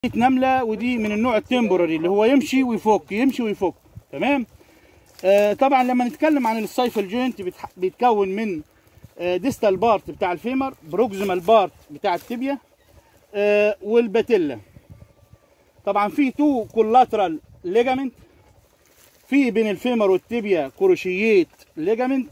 نمله ودي من النوع التمبرري اللي هو يمشي ويفك يمشي ويفك تمام آه طبعا لما نتكلم عن السايفل جوينت بيتح- بيتكون من آه ديستال بارت بتاع الفيمر بروكسيمال بارت بتاع التibia آه والباتيلا طبعا في تو كولاترال ليجامنت في بين الفيمر والتibia كروشيات ليجامنت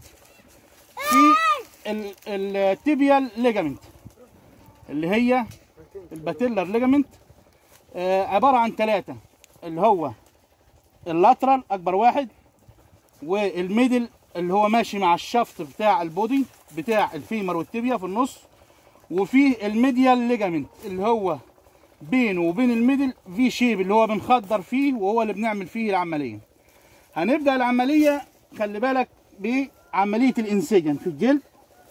في ال- التيبيال ليجامنت اللي هي الباتيلر ليجامنت آه، عبارة عن ثلاثة اللي هو اللاترال أكبر واحد والميدل اللي هو ماشي مع الشفط بتاع البودي بتاع الفيمر والتibia في النص وفي الميديال ليجامنت اللي هو بينه وبين الميدل في شيب اللي هو بنخدر فيه وهو اللي بنعمل فيه العملية هنبدأ العملية خلي بالك بعملية الانسجن في الجلد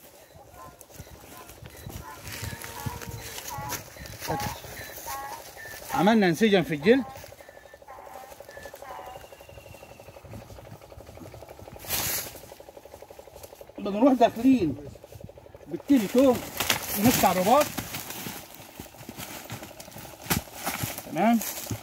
عملنا انسجن في الجلد بنروح داخلين بالتليفون نفتح الرباط تمام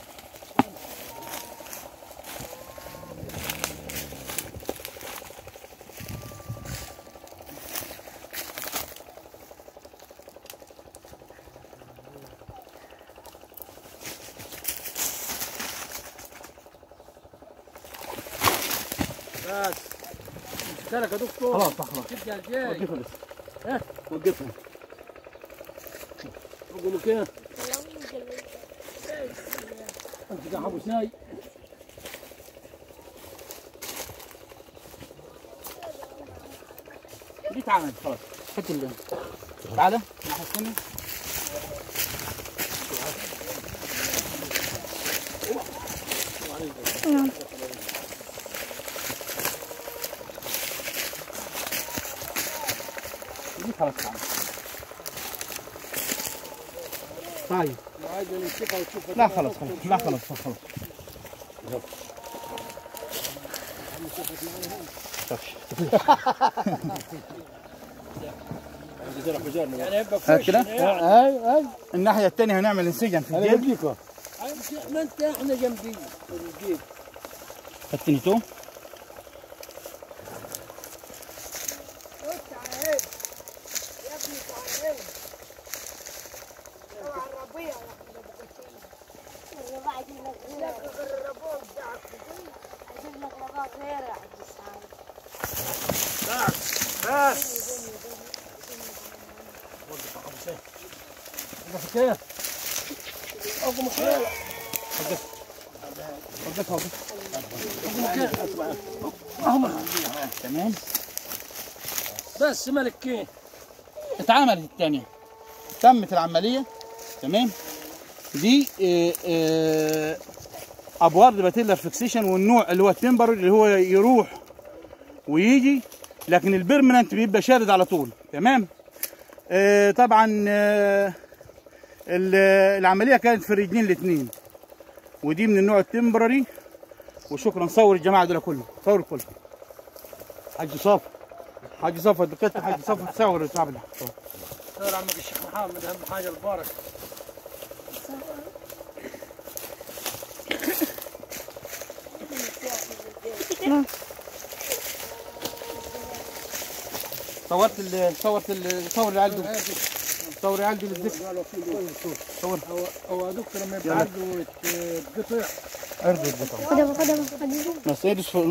بس مشترك يا دكتور خلاص خلاص تبدا الجاي وقفها بس ها وقفها اقول لك ايه انت قاعد ابو شاي دي اتعملت خلاص حط ال تعالى الناحية الثانية دي خلاص اتعملت طيب عايز نمسكها ونشوفها لا خلاص خلاص لا خلاص خلاص يعني يبقى هات فوش كده. اي اي الناحية الثانية هنعمل انسجن في انا الجلد بديكوا ما انت احنا جنبي الجيب فتنتوه وقف كيف وقف مخيل وقفها وقفها تمام بس ملك كيف اتعملت الثانية تمت العملية تمام دي آه، آه، ابوار باتيلر فيكسيشن والنوع اللي هو التمبر اللي هو يروح ويجي لكن البيرمننت بيبقى شارد على طول تمام آه، طبعا آه، ال- العملية كانت في الرجلين الاثنين ودي من النوع التمبرري وشكرا صور الجماعة دول كلهم صور الكل حاج صافي حاج صافي الدكاتره حاج صافي تصور الشعب ده دور عمك الشيخ محمد اهم حاجه البركه صورت ال صورت ال صور العيال دول صور العيال دول الذكر قالوا في دكتور صور هو هو دكتور لما يبقى عنده يتقطع ارجع البطاقة خدها خدها خدها بس ايدش في